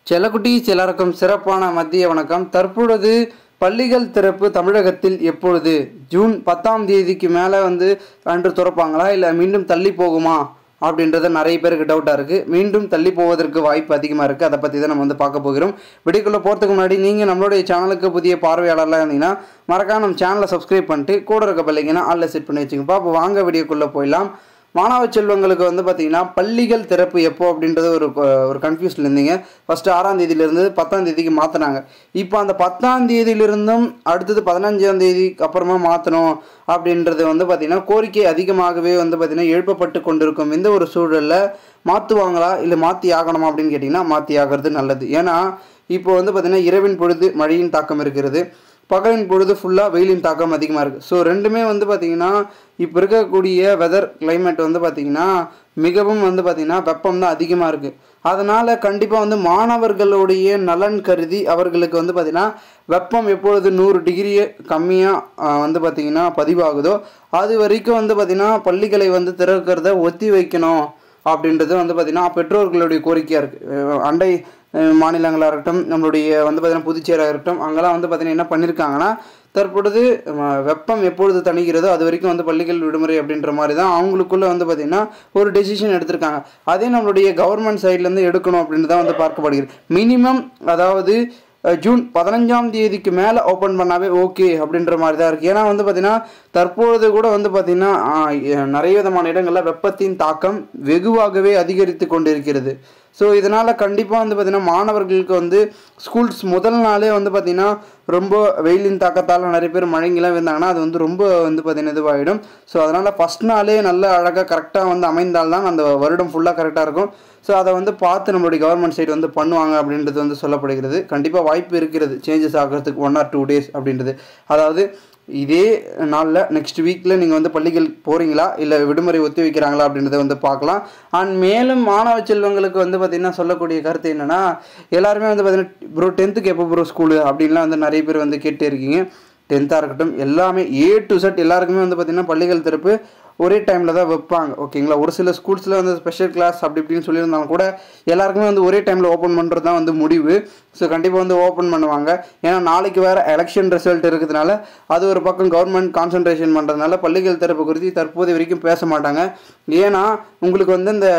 செல்லக்குட்டி சிலருக்கும் சிறப்பான மத்திய வணக்கம் தற்பொழுது பள்ளிகள் திறப்பு தமிழகத்தில் எப்பொழுது ஜூன் பத்தாம் தேதிக்கு மேலே வந்து அன்று திறப்பாங்களா இல்லை மீண்டும் தள்ளி போகுமா அப்படின்றது நிறைய பேருக்கு டவுட்டாக இருக்குது மீண்டும் தள்ளி போவதற்கு வாய்ப்பு அதிகமாக இருக்குது அதை பற்றி தான் நம்ம வந்து பார்க்க போகிறோம் வீடியோக்குள்ளே போகிறதுக்கு முன்னாடி நீங்கள் நம்மளுடைய சேனலுக்கு புதிய பார்வையாளர்லாம் இருந்தீங்கன்னா மறக்காம நம்ம சேனலை சப்ஸ்கிரைப் பண்ணிட்டு கூட இருக்க பல்லிங்கன்னா ஆளில் செட் பண்ணி வச்சுங்கப்பா அப்போ வாங்க வீடியோக்குள்ளே போயிடலாம் மாணவ செல்வங்களுக்கு வந்து பார்த்தீங்கன்னா பள்ளிகள் திறப்பு எப்போ அப்படின்றது ஒரு ஒரு கன்ஃபியூஸ்ல இருந்தீங்க ஃபஸ்ட்டு ஆறாம் தேதியிலிருந்து பத்தாம் தேதிக்கு மாற்றினாங்க இப்போ அந்த பத்தாம் தேதியிலிருந்தும் அடுத்தது பதினஞ்சாம் தேதிக்கு அப்புறமா மாற்றணும் அப்படின்றது வந்து பார்த்திங்கன்னா கோரிக்கை அதிகமாகவே வந்து பார்த்திங்கன்னா எழுப்பப்பட்டு கொண்டிருக்கும் இந்த ஒரு சூழலில் மாற்றுவாங்களா இல்லை மாற்றி ஆகணுமா அப்படின்னு கேட்டிங்கன்னா மாற்றி ஆகிறது நல்லது ஏன்னா இப்போ வந்து பார்த்திங்கன்னா இரவின் பொழுது மழையின் தாக்கம் இருக்கிறது பகலின் பொழுது ஃபுல்லாக வெயிலின் தாக்கம் அதிகமாக இருக்குது ஸோ ரெண்டுமே வந்து பார்த்திங்கன்னா இப்போ இருக்கக்கூடிய வெதர் climate வந்து பார்த்திங்கன்னா மிகவும் வந்து பார்த்திங்கன்னா வெப்பம் தான் அதிகமாக இருக்குது அதனால் கண்டிப்பாக வந்து மாணவர்களுடைய நலன் கருதி அவர்களுக்கு வந்து பார்த்திங்கன்னா வெப்பம் எப்பொழுது நூறு டிகிரி கம்மியாக வந்து பார்த்திங்கன்னா பதிவாகுதோ அது வரைக்கும் வந்து பார்த்திங்கன்னா பள்ளிகளை வந்து திறக்கிறத ஒத்தி வைக்கணும் அப்படின்றது வந்து பார்த்திங்கன்னா பெற்றோர்களுடைய கோரிக்கையாக இருக்குது அண்டை அஹ், மாநிலங்களாக இருக்கட்டும் நம்மளுடைய வந்து பார்த்திங்கன்னா புதுச்சேரியாக இருக்கட்டும் அங்கெல்லாம் வந்து பார்த்திங்கன்னா என்ன பண்ணியிருக்காங்கன்னா தற்பொழுது ம, வெப்பம் எப்பொழுது தணிகிறதோ அது வரைக்கும் வந்து பள்ளிகள் விடுமுறை அப்படின்ற மாதிரி தான் அவங்களுக்குள்ள வந்து பார்த்திங்கன்னா ஒரு டெசிஷன் எடுத்திருக்காங்க அதே நம்மளுடைய கவர்மெண்ட் சைட்லேருந்து எடுக்கணும் அப்படின்னு தான் வந்து பார்க்கப்படுகிறது மினிமம் அதாவது அஹ், ஜூன் பதினஞ்சாம் தேதிக்கு மேலே ஓப்பன் பண்ணாவே ஓகே அப்படின்ற மாதிரி தான் இருக்குது ஏன்னா வந்து பார்த்திங்கன்னா தற்பொழுது கூட வந்து பார்த்திங்கன்னா ஆஹ், எ- நிறைய விதமான இடங்களில் வெப்பத்தின் தாக்கம் வெகுவாகவே அதிகரித்து கொண்டிருக்கிறது ஸோ இதனால் கண்டிப்பாக வந்து பார்த்திங்கன்னா மாணவர்களுக்கு வந்து ஸ்கூல்ஸ் முதல் நாளே வந்து பார்த்திங்கன்னா ரொம்ப வெயிலின் தாக்கத்தால் நிறைய பேர் மழைங்கெல்லாம் இருந்தாங்கன்னா அது வந்து ரொம்ப வந்து பார்த்திங்கன்னா இதுவாகிடும் ஸோ அதனால் ஃபஸ்ட் நாளே நல்ல அழகாக கரெக்டாக வந்து அமைந்தால்தான் அந்த வருடம் ஃபுல்லாக கரெக்டாக இருக்கும் ஸோ அதை வந்து பார்த்து நம்மளுடைய கவர்மெண்ட் சைடு வந்து பண்ணுவாங்க அப்படின்றது வந்து சொல்லப்படுகிறது கண்டிப்பாக வாய்ப்பு இருக்கிறது சேஞ்சஸ் ஆகிறதுக்கு ஒன் ஆர் டூ டேஸ் அப்படின்றது அதாவது இதே நாளில் நெக்ஸ்ட் வீக்கில் நீங்கள் வந்து பள்ளிகள் போகிறீங்களா இல்லை விடுமுறை ஒத்தி வைக்கிறாங்களா அப்படின்றத வந்து பார்க்கலாம் அண்ட் மேலும் மாணவ செல்வங்களுக்கு வந்து பார்த்திங்கன்னா சொல்லக்கூடிய கருத்து என்னென்னா எல்லாருமே வந்து பார்த்திங்கன்னா ப்ரோ டென்த்துக்கு எப்போ ப்ரோ ஸ்கூலு அப்படின்லாம் வந்து நிறைய பேர் வந்து கேட்டே இருக்கீங்க டென்த்தாக இருக்கட்டும் எல்லாமே ஏ டு செட் எல்லாருக்குமே வந்து பார்த்திங்கன்னா பள்ளிகள் திறப்பு ஒரே டைமில் தான் வைப்பாங்க ஓகேங்களா ஒரு சில ஸ்கூல்ஸில் வந்து ஸ்பெஷல் கிளாஸ் அப்படி இப்படின்னு சொல்லியிருந்தாலும் கூட எல்லாருக்குமே வந்து ஒரே டைமில் ஓப்பன் பண்ணுறது தான் வந்து முடிவு ஸோ கண்டிப்பாக வந்து ஓப்பன் பண்ணுவாங்க ஏன்னா நாளைக்கு வேறு எலெக்ஷன் ரிசல்ட் இருக்கிறதுனால அது ஒரு பக்கம் கவர்மெண்ட் கான்சன்ட்ரேஷன் பண்ணுறதுனால பள்ளிகள் திறப்பு குறித்து தற்போது வரைக்கும் பேச மாட்டாங்க ஏன்னா உங்களுக்கு வந்து இந்த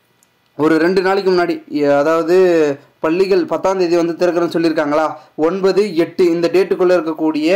ஒரு ரெண்டு நாளைக்கு முன்னாடி எ- அதாவது பள்ளிகள் பத்தாம் தேதி வந்து திறக்கிறேன்னு சொல்லியிருக்காங்களா ஒன்பது எட்டு இந்த டேட்டுக்குள்ளே இருக்கக்கூடிய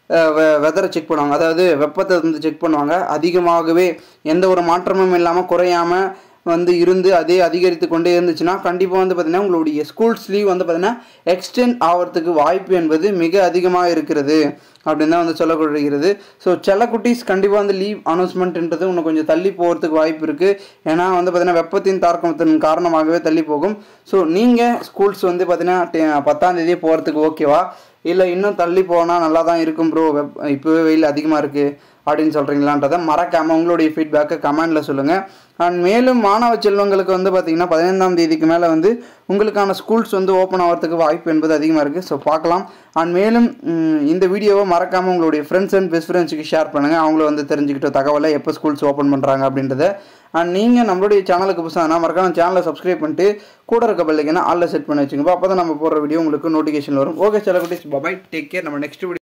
வெதரை செக் பண்ணுவாங்க அதாவது வெப்பத்தை வந்து செக் பண்ணுவாங்க அதிகமாகவே எந்த ஒரு மாற்றமும் இல்லாமல் குறையாமல் வந்து இருந்து அதே அதிகரித்து கொண்டே இருந்துச்சுன்னா கண்டிப்பாக வந்து பார்த்திங்கன்னா உங்களுடைய ஸ்கூல்ஸ் லீவ் வந்து பார்த்திங்கன்னா எக்ஸ்டெண்ட் ஆகிறதுக்கு வாய்ப்பு என்பது மிக அதிகமாக இருக்கிறது அப்படின்னு தான் வந்து சொல்லப்படுகிறது ஸோ செல்லக்குட்டீஸ் கண்டிப்பாக வந்து லீவ் அனௌன்ஸ்மெண்ட்ன்றது இன்னும் கொஞ்சம் தள்ளி போகிறதுக்கு வாய்ப்பு இருக்குது ஏன்னா வந்து பார்த்திங்கன்னா வெப்பத்தின் தாக்கத்தின் காரணமாகவே தள்ளி போகும் ஸோ நீங்கள் ஸ்கூல்ஸ் வந்து பார்த்திங்கன்னா பத்தாம் தேதியே போகிறதுக்கு ஓகேவா இல்லை இன்னும் தள்ளி போனால் நல்லா தான் இருக்கும் ப்ரோ வெப் இப்போவே வெயில் அதிகமாக இருக்குது அப்படின்னு சொல்கிறீங்களான்றதை மறக்காமல் உங்களுடைய ஃபீட்பேக்கை கமெண்டில் சொல்லுங்கள் அண்ட் மேலும் மாணவ செல்வங்களுக்கு வந்து பார்த்திங்கன்னா பதினைந்தாம் தேதிக்கு மேலே வந்து உங்களுக்கான ஸ்கூல்ஸ் வந்து ஓப்பன் ஆகிறதுக்கு வாய்ப்பு என்பது அதிகமாக இருக்குது ஸோ பார்க்கலாம் அண்ட் மேலும் ம், இந்த வீடியோவை மறக்காமல் உங்களுடைய ஃப்ரெண்ட்ஸ் அண்ட் பெஸ்ட் ஃப்ரெண்ட்ஸுக்கு ஷேர் பண்ணுங்கள் அவங்கள வந்து தெரிஞ்சுக்கிட்ட தகவலை எப்போ ஸ்கூல்ஸ் ஓப்பன் பண்ணுறாங்க அப்படின்றத அண்ட் நீங்கள் நம்மளுடைய சேனலுக்கு புதுசாக மறக்காம சேனலை சப்ஸ்கிரைப் பண்ணிட்டு கூட இருக்க பெல்லைக்குன்னா ஆளில் செட் பண்ணி வச்சுங்க அப்போ தான் நம்ம போடுற வீடியோ உங்களுக்கு நோட்டிஃபிகேஷன் வரும் ஓகே சில குட்டீஸ் பாய் டேக் கேர் நம்ம நெக்ஸ்ட் வீடியோ